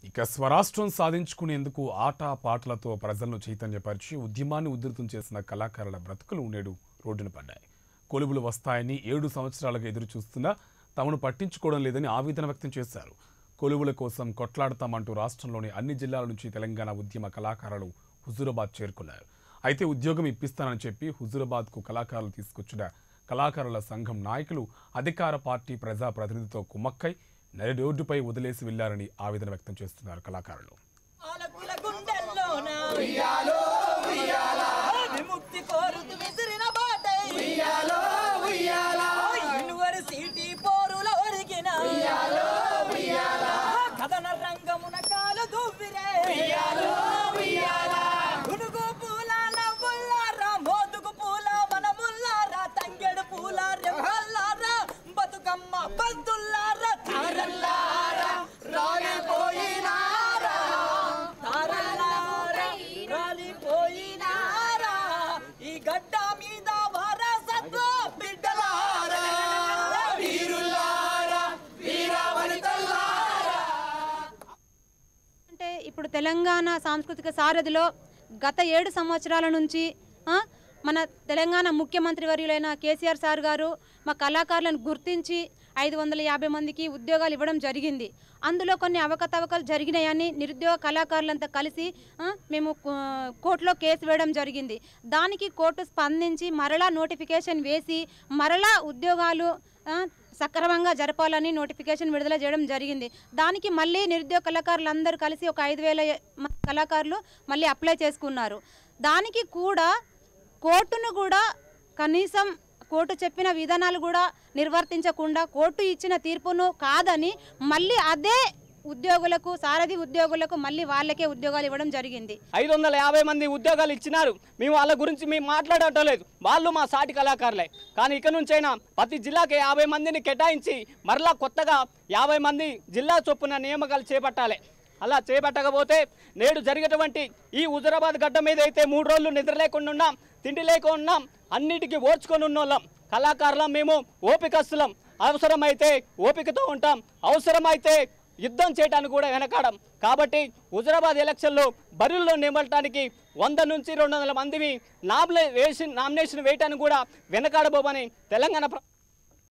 ఇక స్వరాష్ట్రం సాధించుకునేందుకు ఆట పాటలతో ప్రజలను చైతన్యపరిచి ఉద్యమాన్ని ఉధృతం చేసిన కళాకారుల బ్రతుకులు నేడు రోడ్డున పడ్డాయి కొలువులు వస్తాయని ఏడు సంవత్సరాలుగా ఎదురు చూస్తున్నా తమను పట్టించుకోవడం లేదని ఆవేదన వ్యక్తం చేశారు కొలువుల కోసం కొట్లాడతామంటూ రాష్ట్రంలోని అన్ని జిల్లాల నుంచి తెలంగాణ ఉద్యమ కళాకారులు హుజూరాబాద్ చేరుకున్నారు అయితే ఉద్యోగం ఇప్పిస్తానని చెప్పి హుజూరాబాద్కు కళాకారులు తీసుకొచ్చిన కళాకారుల సంఘం నాయకులు అధికార పార్టీ ప్రజాప్రతినిధితో కుమ్మక్కై నడి రోడ్డుపై వదిలేసి వెళ్లారని ఆవేదన వ్యక్తం చేస్తున్నారు కళాకారులు పాలకుల గుండెల్లోన విముక్తి కోరుతూ విసిరిన బాటై యూనివర్సిటీ పోరుల ఒరిగిన కథన రంగమున కాలు దువ్విరే గునుగు పూల నవ్వుల్లారా మోదుగు పూల వనముల్లారా తంగెడు పూల రెమ్మల్లారా బతుకమ్మ బంతుల్లారా తారల్లారా రాలిపోయినారా తారల్లారా రాలిపోయినారా ఈ గడ్డ మీద వారసత్వ బిడ్డలారా వీరుల్లారా వీరవనితల్లారా అంటే ఇప్పుడు తెలంగాణ సాంస్కృతిక సారథిలో గత ఏడు సంవత్సరాల నుంచి ఆ, మన తెలంగాణ ముఖ్యమంత్రి వర్యులైన కేసీఆర్ సార్ గారు మా కళాకారులను గుర్తించి ఐదు వందల యాభై మందికి ఉద్యోగాలు ఇవ్వడం జరిగింది అందులో కొన్ని అవకతవకలు జరిగినాయని నిరుద్యోగ కళాకారులంతా కలిసి ఆ, మేము కో- కోర్టులో కేసు వేయడం జరిగింది దానికి కోర్టు స్పందించి మరలా నోటిఫికేషన్ వేసి మరలా ఉద్యోగాలు ఆ, సక్రమంగా జరపాలని నోటిఫికేషన్ విడుదల చేయడం జరిగింది దానికి మళ్ళీ నిరుద్యోగ కళాకారులందరూ కలిసి ఒక ఐదు వేల మంది కళాకారులు మళ్ళీ అప్లై చేసుకున్నారు దానికి కూడా కోర్టును కూడా కనీసం కోర్టు చెప్పిన విధానాలు కూడా నిర్వర్తించకుండా కోర్టు ఇచ్చిన తీర్పును కాదని మళ్ళీ అదే ఉద్యోగులకు సారథి ఉద్యోగులకు మళ్ళీ వాళ్ళకే ఉద్యోగాలు ఇవ్వడం జరిగింది ఐదు వందల యాభై మంది ఉద్యోగాలు ఇచ్చినారు మేము వాళ్ళ గురించి మేము మాట్లాడటం లేదు వాళ్ళు మా సాటి కళాకారులే కానీ ఇక నుంచైనా ప్రతి జిల్లాకి యాభై మందిని కేటాయించి మరలా కొత్తగా యాభై మంది జిల్లా చొప్పున నియామకాలు చేపట్టాలి అలా చేపట్టకపోతే నేడు జరిగేటువంటి ఈ హుజరాబాద్ గడ్డ మీద అయితే మూడు రోజులు నిద్ర లేకుండా ఉన్నాం తిండి లేకుండా ఉన్నాం అన్నిటికీ ఓర్చుకొని ఉన్నోళ్ళం కళాకారులం మేము ఓపికస్తులం అవసరమైతే ఓపికతో ఉంటాం అవసరమైతే యుద్ధం చేయడానికి కూడా వెనకాడం కాబట్టి హుజరాబాద్ ఎలక్షన్లో బరిలో నిలబడటానికి వంద నుంచి రెండు వందల మందిని నామినే వేసి నామినేషన్ వేయటానికి కూడా వెనకాడబోమని తెలంగాణ ప్ర-